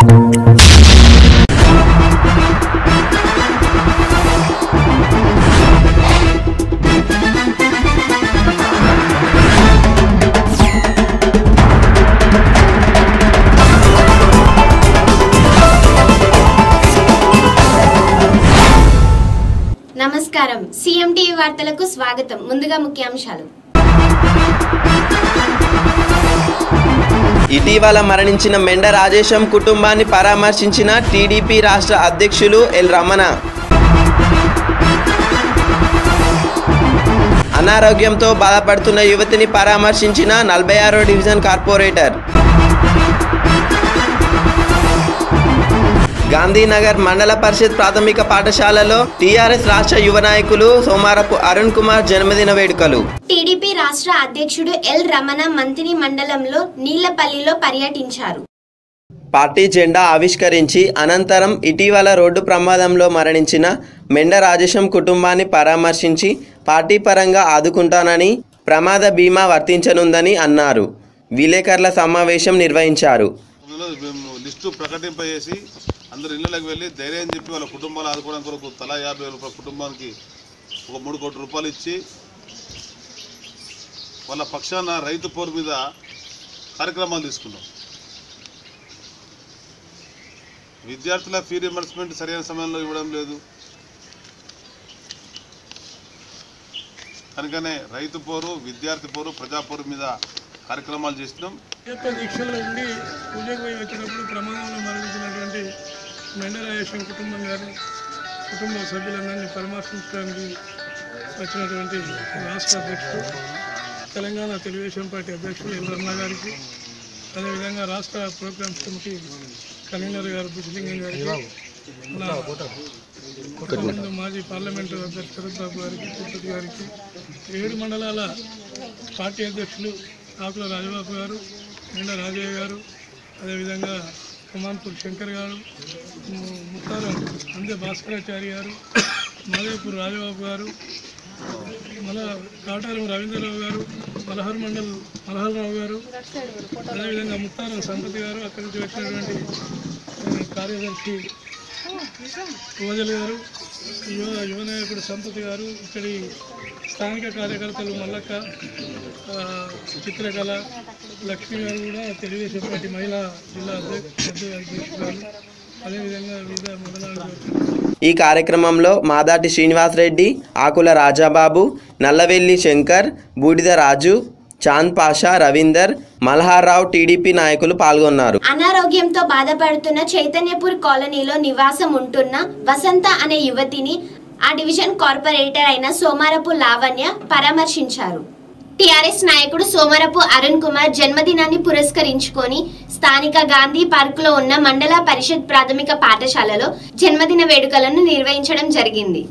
నమస్కారం సిఎంటీవీ వార్తలకు స్వాగతం ముందుగా ముఖ్యాంశాలు ఇటీవల మరణించిన మెండ రాజేశం కుటుంబాన్ని పరామర్శించిన టీడీపీ రాష్ట్ర అధ్యక్షులు ఎల్ రమణ అనారోగ్యంతో బాధపడుతున్న యువతిని పరామర్శించిన నలభై ఆరో డివిజన్ కార్పొరేటర్ గాంధీనగర్ మండల పరిషత్ ప్రాథమిక పాఠశాలలో టీఆర్ఎస్ రాష్ట్ర యువ నాయకులు సోమారపు అరుణ్ కుమార్ జన్మదిన వేడుకలు టీడీపీ రాష్ట్ర అధ్యక్షుడు ఎల్ రమణ మంత్రి మండలంలో నీళ్లపల్లిలో పర్యటించారు పార్టీ జెండా ఆవిష్కరించి అనంతరం ఇటీవల రోడ్డు ప్రమాదంలో మరణించిన మెండ రాజేశం కుటుంబాన్ని పరామర్శించి పార్టీ పరంగా ఆదుకుంటానని ప్రమాద బీమా వర్తించనుందని అన్నారు విలేకరుల సమావేశం నిర్వహించారు అందులో మేము లిస్టు ప్రకటింపజేసి అందరు ఇళ్ళకి వెళ్ళి ధైర్యం చెప్పి వాళ్ళ కుటుంబాలు ఆదుకోవడం కొరకు తలా యాభై వేల రూపాయల కుటుంబానికి ఒక మూడు కోట్ల రూపాయలు ఇచ్చి వాళ్ళ పక్షాన రైతు పోరు మీద కార్యక్రమాలు తీసుకున్నాం విద్యార్థుల ఫీ రిమర్స్మెంట్ సరైన సమయంలో ఇవ్వడం లేదు కనుకనే రైతు పోరు విద్యార్థి పోరు ప్రజా పోరు మీద కార్యక్రమాలు చేసినాం యొక్క దీక్షలో ఉండి పూజకు పోయి వచ్చినప్పుడు ప్రమాదంలో మరణించినటువంటి మెండరాజేశ్వరం కుటుంబం గారు కుటుంబ సభ్యులందరినీ పరామర్శించడానికి వచ్చినటువంటి రాష్ట్ర అధ్యక్షుడు తెలంగాణ తెలుగుదేశం పార్టీ అధ్యక్షుడు ఎల్ రమణ గారికి అదేవిధంగా రాష్ట్ర ప్రోగ్రామ్స్ కమిటీ కన్వీనర్ గారు భుజలింగం గారికి మన ముందు మాజీ పార్లమెంటు అధ్యక్షుడు శరత్ బాబు గారికి తిరుపతి గారికి ఏడు మండలాల పార్టీ అధ్యక్షులు ఆకుల రాజబాబు గారు నిండా రాజయ్య గారు అదేవిధంగా కుమాన్పూర్ శంకర్ గారు ము- ముత్తారం అందే భాస్కరాచారి గారు మాదేపూర్ రాజబాబు గారు మన కాటారం రవీంద్రరావు గారు మలహర్ మండల్ మలహర్రావు గారు అదేవిధంగా ముత్తారం సంపతి గారు అక్కడి నుంచి వచ్చినటువంటి ఆ, కార్యదర్శి పూజలు గారు యువ యువ నాయకుడు సంపతి గారు ఇక్కడి స్థానిక కార్యకర్తలు మల్లక్క ఆ, చిత్రకళ లక్ష్మి గారు కూడా తెలుగుదేశం పార్టీ మహిళా జిల్లా అధ్యక్ష అధ్యక్షురాలు అదేవిధంగా వివిధ మండలాలకు ఈ కార్యక్రమంలో మాదాటి శ్రీనివాసరెడ్డి ఆకుల రాజాబాబు నల్లవెల్లి శంకర్ బూడిద రాజు చాంద్ పాషా రవీందర్ మల్హార్రావు టీడీపీ నాయకులు పాల్గొన్నారు అనారోగ్యంతో బాధపడుతున్న చైతన్యపూర్ కాలనీలో నివాసం ఉంటున్న వసంత అనే యువతిని ఆ డివిజన్ కార్పొరేటర్ అయిన సోమారపు లావణ్య పరామర్శించారు టిఆర్ఎస్ నాయకుడు సోమరపు అరుణ్ కుమార్ జన్మదినాన్ని పురస్కరించుకొని స్థానిక గాంధీ పార్క్ లో ఉన్న మండల పరిషత్ ప్రాథమిక పాఠశాలలో జన్మదిన వేడుకలను నిర్వహించడం జరిగింది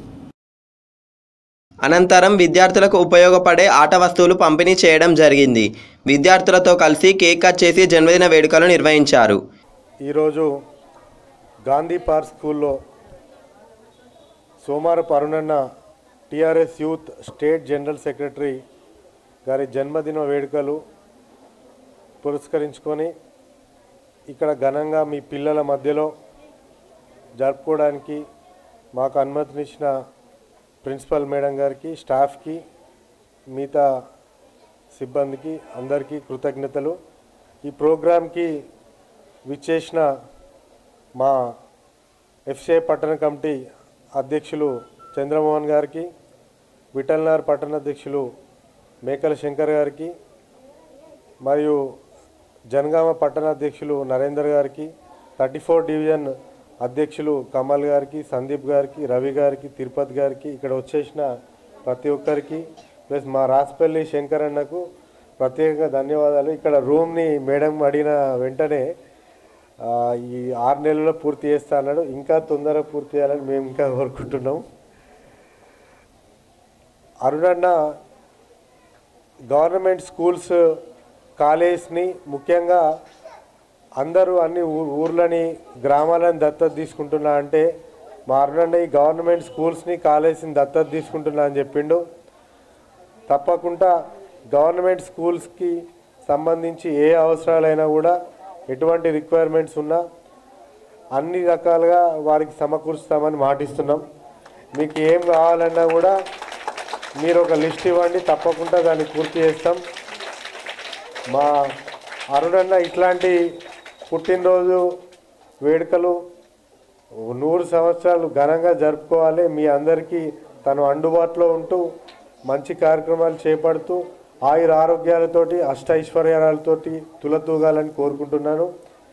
అనంతరం విద్యార్థులకు ఉపయోగపడే ఆట వస్తువులు పంపిణీ చేయడం జరిగింది విద్యార్థులతో కలిసి కేక్ కట్ చేసి జన్మదిన వేడుకలు నిర్వహించారు ఈరోజు గాంధీ పార్క్ స్కూల్లో సోమారు పరుణన్న TRS youth state general secretary garu జన్మదిన వేడుకలు పురస్కరించుకొని ఇక్కడ ఘనంగా మీ పిల్లల మధ్యలో జరుపుకోవడానికి మాకు అనుమతినిచ్చిన ప్రిన్సిపల్ మేడం గారికి స్టాఫ్కి మిగతా సిబ్బందికి అందరికీ కృతజ్ఞతలు ఈ ప్రోగ్రాంకి విచ్చేసిన మా ఎఫ్సిఐ పట్టణ కమిటీ అధ్యక్షులు చంద్రమోహన్ గారికి విఠల్నార్ పట్టణ అధ్యక్షులు మేకల శంకర్ గారికి మరియు జనగామ పట్టణ అధ్యక్షులు నరేందర్ గారికి థర్టీ ఫోర్ డివిజన్ అధ్యక్షులు కమల్ గారికి సందీప్ గారికి రవి గారికి తిరుపతి గారికి ఇక్కడ వచ్చేసిన ప్రతి ఒక్కరికి ప్లస్ మా రాసిపల్లి శంకర్ అన్నకు ప్రత్యేకంగా ధన్యవాదాలు ఇక్కడ రూమ్ని మేడం అడిగిన వెంటనే ఆ, ఈ ఆరు నెలల్లో పూర్తి చేస్తా అన్నాడు ఇంకా తొందరగా పూర్తి చేయాలని మేము ఇంకా కోరుకుంటున్నాం అరుణన్న గవర్నమెంట్ స్కూల్స్ కాలేజ్ని ముఖ్యంగా అందరూ అన్ని ఊ- ఊర్లని గ్రామాలను దత్తత తీసుకుంటున్నా అంటే మా అరుణన్న ఈ గవర్నమెంట్ స్కూల్స్ని కాలేజ్ని దత్తత తీసుకుంటున్నా అని చెప్పిండు తప్పకుండా గవర్నమెంట్ స్కూల్స్కి సంబంధించి ఏ అవసరాలైనా కూడా ఎటువంటి రిక్వైర్మెంట్స్ ఉన్నా అన్ని రకాలుగా వారికి సమకూరుస్తామని మాటిస్తున్నాం మీకు ఏం కావాలన్నా కూడా మీరు ఒక లిస్ట్ ఇవ్వండి తప్పకుండా దాన్ని పూర్తి చేస్తాం మా అరుణన్న ఇట్లాంటి పుట్టినరోజు వేడుకలు నూరు సంవత్సరాలు ఘనంగా జరుపుకోవాలి మీ అందరికీ తను అందుబాటులో ఉంటూ మంచి కార్యక్రమాలు చేపడుతూ ఆయుర ఆరోగ్యాలతోటి అష్ట ఐశ్వర్యాలతోటి తులతూగాలని కోరుకుంటున్నాను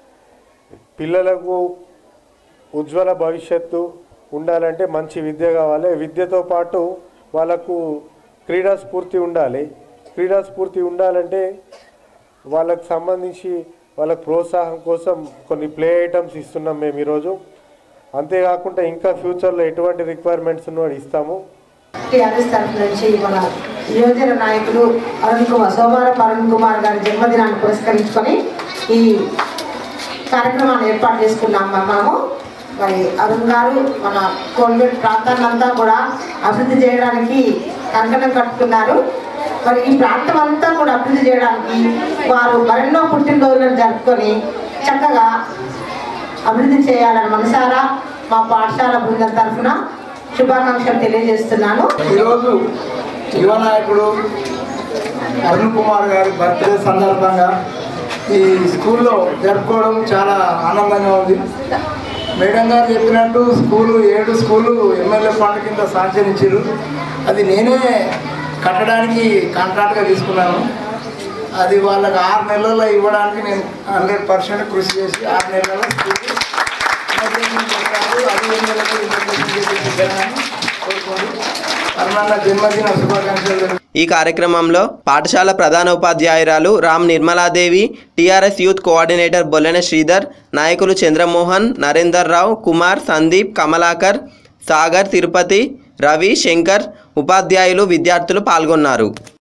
పిల్లలకు ఉజ్వల భవిష్యత్తు ఉండాలంటే మంచి విద్య కావాలి విద్యతో పాటు వాళ్ళకు క్రీడా స్ఫూర్తి ఉండాలి క్రీడా స్ఫూర్తి ఉండాలంటే వాళ్ళకు సంబంధించి వాళ్ళకు ప్రోత్సాహం కోసం కొన్ని ప్లే ఐటమ్స్ ఇస్తున్నాం మేము ఈరోజు అంతేకాకుండా ఇంకా ఫ్యూచర్లో ఎటువంటి రిక్వైర్మెంట్స్ ఉన్నో ఇస్తాము టీఆర్ఎస్ తరఫు నుంచి మన యువజన నాయకులు అరుణ్ కుమార్ సోమవారం అరుణ్ కుమార్ గారి జన్మదినాన్ని పురస్కరించుకొని ఈ కార్యక్రమాన్ని ఏర్పాటు చేసుకున్నాం మనము మరి అరుణ్ గారు మన కోల్గేట్ ప్రాంతాన్ని అంతా కూడా అభివృద్ధి చేయడానికి కంకణం కట్టుకున్నారు మరి ఈ ప్రాంతం అంతా కూడా అభివృద్ధి చేయడానికి వారు మరెన్నో పుట్టినరోజులను జరుపుకొని చక్కగా అభివృద్ధి చేయాలని మనసారా మా పాఠశాల బృందం తరఫున శుభాకాంక్షలు తెలియజేస్తున్నాను ఈరోజు యువ నాయకుడు అరుణ్ కుమార్ గారి బర్త్డే సందర్భంగా ఈ స్కూల్లో జరుపుకోవడం చాలా ఆనందంగా ఉంది మేడం గారు చెప్పినట్టు స్కూలు ఏడు స్కూలు ఎమ్మెల్యే ఫండ్ కింద శాంక్షన్ ఇచ్చారు అది నేనే కట్టడానికి కాంట్రాక్ట్గా తీసుకున్నాను అది వాళ్ళకి ఆరు నెలల్లో ఇవ్వడానికి నేను హండ్రెడ్ పర్సెంట్ కృషి చేసి ఆరు నెలల్లో స్కూల్ ఇనాగ్రేషన్ చేశారు. అది ఏ నెలలో ఇనాగ్రేషన్ చేయించాలని కోరుకోండి అరుణన్న జన్మదిన శుభాకాంక్షలు ఈ కార్యక్రమంలో పాఠశాల ప్రధాన ఉపాధ్యాయురాలు Ram Nirmaladevi TRS youth coordinator Bollena Sridhar నాయకులు చంద్రమోహన్ నరేందర్ రావు కుమార్ సందీప్ కమలాకర్ సాగర్ తిరుపతి రవి శంకర్ ఉపాధ్యాయులు విద్యార్థులు పాల్గొన్నారు